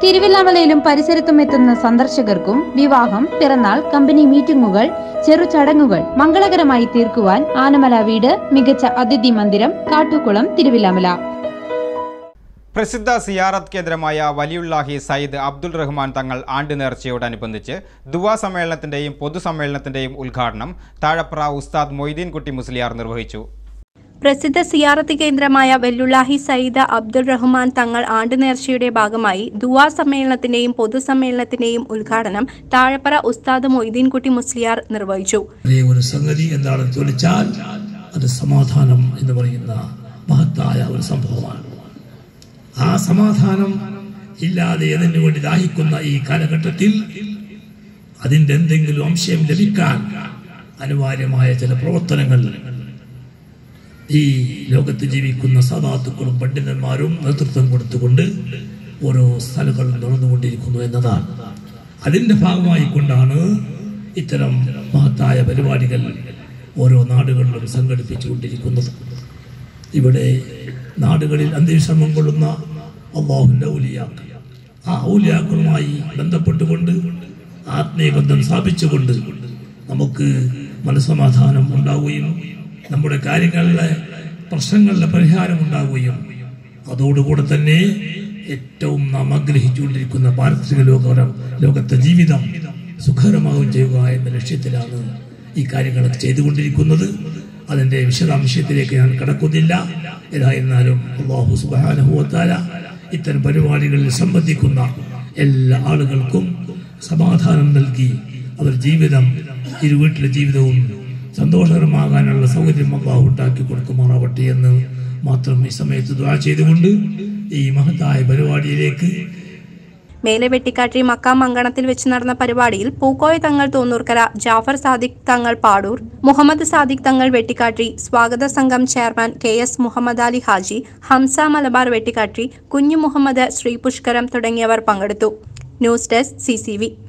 തിരുവില്ലാമലയിലും പരിസരത്തും എത്തുന്ന സന്ദർശകർക്കും വിവാഹം പിറന്നാൾ കമ്പനി മീറ്റിംഗുകൾ ചെറു ചടങ്ങുകൾ മംഗളകരമായി തീർക്കുവാൻ ആനമല വീട് മികച്ച അതിഥി മന്ദിരം കാട്ടുകുളം തിരുവില്ലാമല പ്രസിദ്ധ സിയാറത്ത് കേന്ദ്രമായ വലിയുള്ളാഹി സയ്യിദ് അബ്ദുൾ റഹ്മാൻ തങ്ങൾ ആണ്ട് നേർച്ചയോടനുബന്ധിച്ച് ദുവാ സമ്മേളനത്തിന്റെയും പൊതുസമ്മേളനത്തിന്റെയും ഉദ്ഘാടനം താഴപ്ര ഉസ്താദ് മൊയ്തീൻ കുട്ടി മുസ്ലിയാർ നിർവഹിച്ചു പ്രസിദ്ധ സിയാറത്ത് കേന്ദ്രമായ വെല്ലുള്ളാഹി സയ്യിദ് അബ്ദുൾ റഹ്മാൻ തങ്ങൾ ആണ്ട് നേർച്ചയുടെ ഭാഗമായി ദുവാ സമ്മേളനത്തിന്റെയും പൊതുസമ്മേളനത്തിന്റെയും ഉദ്ഘാടനം താഴപ്പറ ഉസ്താദ് മൊയ്തീൻകുട്ടി മുസ്ലിയാർ നിർവഹിച്ചു ഒരേ ഒരു സംഗതി എന്താണെന്ന് ചോദിച്ചാൽ അത് സമാധാനം എന്ന് പറയുന്ന മഹത്തായ ഒരു സംഭവമാണ് ആ സമാധാനം ഇല്ലാതെ അതിനു വേണ്ടി ദാഹിക്കുന്ന ഈ കാലഘട്ടത്തിൽ അതിന്റെ എന്തെങ്കിലും അംശം ലഭിക്കാൻ അനിവാര്യമായ ചില പ്രവർത്തനങ്ങൾ ഈ ലോകത്ത് ജീവിക്കുന്ന സദാത്തുക്കളും പണ്ഡിതന്മാരും നേതൃത്വം കൊടുത്തുകൊണ്ട് ഓരോ സ്ഥലങ്ങളും നടന്നുകൊണ്ടിരിക്കുന്നു എന്നതാണ് അതിന്റെ ഭാഗമായി കൊണ്ടാണ് ഇത്തരം മഹത്തായ പരിപാടികൾ ഓരോ നാടുകളിലും സംഘടിപ്പിച്ചുകൊണ്ടിരിക്കുന്നത് ഇവിടെ നാടുകളിൽ അന്ത്യവിശ്രമം കൊള്ളുന്ന അള്ളാഹുവിൻ്റെ ഔലിയാക്കൾ ആ ഔലിയാക്കളുമായി ബന്ധപ്പെട്ടുകൊണ്ട് ആത്മീയബന്ധം സ്ഥാപിച്ചുകൊണ്ട് നമുക്ക് മനസമാധാനം ഉണ്ടാവുകയും നമ്മുടെ കാര്യങ്ങളിലെ പ്രശ്നങ്ങളുടെ പരിഹാരം ഉണ്ടാവുകയും അതോടുകൂടെ തന്നെ ഏറ്റവും നാം ആഗ്രഹിച്ചുകൊണ്ടിരിക്കുന്ന പാരിസ്ഥിതിക ലോക ലോകത്തെ ജീവിതം സുഖകരമാവുകയും ചെയ്യുക എന്ന ലക്ഷ്യത്തിലാണ് ഈ കാര്യങ്ങളൊക്കെ ചെയ്തുകൊണ്ടിരിക്കുന്നത് അതിന്റെ വിശദാംശത്തിലേക്ക് ഞാൻ കടക്കുന്നില്ല ഏതായിരുന്നാലും അള്ളാഹു സുബാനുഭവത്താല ഇത്തരം പരിപാടികളിൽ സംബന്ധിക്കുന്ന എല്ലാ ആളുകൾക്കും സമാധാനം നൽകി അവർ ജീവിതം ഇരു വീട്ടിലെ ജീവിതവും സന്തോഷകരമാകാനുള്ള സൗകര്യം അള്ളാഹു ഉണ്ടാക്കി കൊടുക്കുമാറാവട്ടെ എന്ന് മാത്രം ഈ സമയത്ത് ദ്വാ ചെയ്തുകൊണ്ട് ഈ മഹത്തായ പരിപാടിയിലേക്ക് മേലെ വെട്ടിക്കാട്ടി മക്കാം അങ്കണത്തിൽ വെച്ച് നടന്ന പരിപാടിയിൽ പൂക്കോയ തങ്ങൾ തോന്നൂർക്കര ജാഫർ സാദിഖ് തങ്ങൾ പാടൂർ മുഹമ്മദ് സാദിഖ് തങ്ങൾ വെട്ടിക്കാട്ടി സ്വാഗത സംഘം chairman K S Muhammad Ali Haji Hamsa Malabar Vettikkatti Kunju Muhammad ശ്രീപുഷ്കരം തുടങ്ങിയവർ പങ്കെടുത്തു ന്യൂസ് ഡെസ്ക് സി